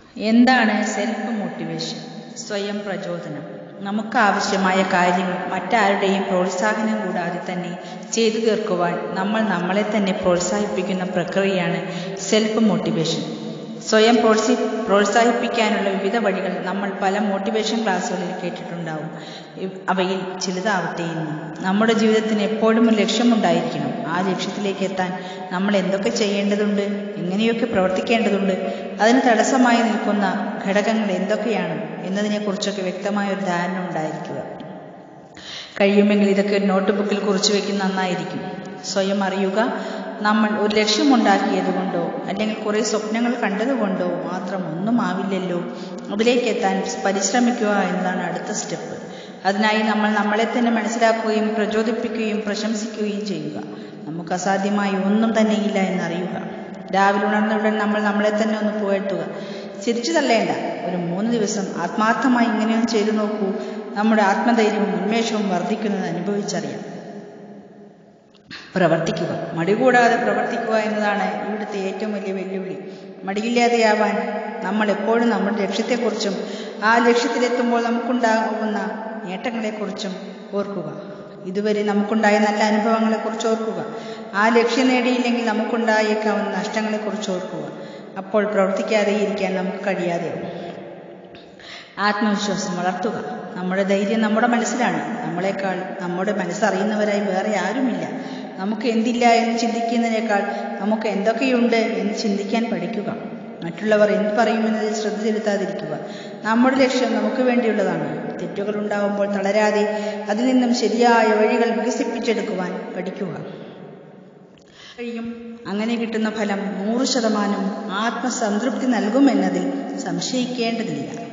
എന്താണ് self motivation സ്വയം പ്രചോദനം നമുക്കാവശ്യമായ കാര്യങ്ങൾ മറ്റാരുടെയും പ്രോത്സാഹനം കൂടാതെ തന്നെ ചെയ്തു തീർക്കുവാൻ നമ്മൾ നമ്മളെ തന്നെ പ്രോത്സാഹിപ്പിക്കുന്ന പ്രക്രിയയാണ് സെൽഫ് മോട്ടിവേഷൻ സ്വയം പ്രോത്സി പ്രോത്സാഹിപ്പിക്കാനുള്ള വിവിധ വഴികൾ നമ്മൾ പല മോട്ടിവേഷൻ ക്ലാസ്സുകളിൽ കേട്ടിട്ടുണ്ടാവും ഇവ്- അവയിൽ ചിലതാവട്ടെ ഇന്ന് നമ്മുടെ ജീവിതത്തിന് എപ്പോഴും ഒരു ലക്ഷ്യമുണ്ടായിരിക്കണം ആ ലക്ഷ്യത്തിലേക്ക് എത്താൻ നമ്മൾ എന്തൊക്കെ ചെയ്യേണ്ടതുണ്ട് എങ്ങനെയൊക്കെ പ്രവർത്തിക്കേണ്ടതുണ്ട് അതിന് തടസ്സമായി നിൽക്കുന്ന ഘടകങ്ങൾ എന്തൊക്കെയാണ് എന്നതിനെക്കുറിച്ചൊക്കെ വ്യക്തമായ ഒരു ധാരണ ഉണ്ടായിരിക്കുക കഴിയുമെങ്കിൽ ഇതൊക്കെ ഒരു നോട്ട് ബുക്കിൽ കുറിച്ചു വെക്കുന്ന നന്നായിരിക്കും സ്വയം അറിയുക നമ്മൾ ഒരു ലക്ഷ്യമുണ്ടാക്കിയത് കൊണ്ടോ അല്ലെങ്കിൽ കുറേ സ്വപ്നങ്ങൾ കണ്ടതുകൊണ്ടോ മാത്രം ഒന്നും ആവില്ലല്ലോ അതിലേക്ക് എത്താൻ പരിശ്രമിക്കുക എന്നതാണ് അടുത്ത സ്റ്റെപ്പ് അതിനായി നമ്മൾ നമ്മളെ തന്നെ മനസ്സിലാക്കുകയും പ്രചോദിപ്പിക്കുകയും പ്രശംസിക്കുകയും ചെയ്യുക നമുക്ക് അസാധ്യമായി ഒന്നും തന്നെയില്ല എന്നറിയുക രാവിലെ ഉണർന്നയുടൻ നമ്മൾ നമ്മളെ തന്നെ ഒന്ന് പുകഴ്ത്തുക ചിരിച്ചു തള്ളേണ്ട ഒരു മൂന്ന് ദിവസം ആത്മാർത്ഥമായി ഇങ്ങനെയൊന്ന് ചെയ്തു നോക്കൂ നമ്മുടെ ആത്മധൈര്യവും ഉന്മേഷവും വർദ്ധിക്കുന്നത് അനുഭവിച്ചറിയാം പ്രവർത്തിക്കുക മടി കൂടാതെ പ്രവർത്തിക്കുക എന്നതാണ് ഇവിടുത്തെ ഏറ്റവും വലിയ വെല്ലുവിളി മടിയില്ലാതെയാവാൻ നമ്മൾ എപ്പോഴും നമ്മുടെ ലക്ഷ്യത്തെക്കുറിച്ചും ആ ലക്ഷ്യത്തിലെത്തുമ്പോൾ നമുക്കുണ്ടാകുന്ന നേട്ടങ്ങളെക്കുറിച്ചും ഓർക്കുക ഇതുവരെ നമുക്കുണ്ടായ നല്ല അനുഭവങ്ങളെക്കുറിച്ച് ഓർക്കുക ആ ലക്ഷ്യം നേടിയില്ലെങ്കിൽ നമുക്കുണ്ടായേക്കാവുന്ന നഷ്ടങ്ങളെക്കുറിച്ച് ഓർക്കുക അപ്പോൾ പ്രവർത്തിക്കാതെ ഇരിക്കാൻ നമുക്ക് കഴിയാതെയാവും ആത്മവിശ്വാസം വളർത്തുക നമ്മുടെ ധൈര്യം നമ്മുടെ മനസ്സിലാണ് നമ്മളെക്കാൾ നമ്മുടെ മനസ്സറിയുന്നവരായി വേറെ ആരുമില്ല നമുക്ക് എന്തില്ല എന്ന് ചിന്തിക്കുന്നതിനേക്കാൾ നമുക്ക് എന്തൊക്കെയുണ്ട് എന്ന് ചിന്തിക്കാൻ പഠിക്കുക മറ്റുള്ളവർ എന്ത് പറയുമെന്നതിൽ ശ്രദ്ധ ചെലുത്താതിരിക്കുക നമ്മുടെ ലക്ഷ്യം നമുക്ക് വേണ്ടിയുള്ളതാണ് തെറ്റുകൾ ഉണ്ടാകുമ്പോൾ തളരാതെ അതിൽ നിന്നും ശരിയായ വഴികൾ വികസിപ്പിച്ചെടുക്കുവാൻ പഠിക്കുക കഴിയും അങ്ങനെ കിട്ടുന്ന ഫലം നൂറ് ശതമാനം ആത്മസംതൃപ്തി നൽകുമെന്നതിൽ സംശയിക്കേണ്ടതില്ല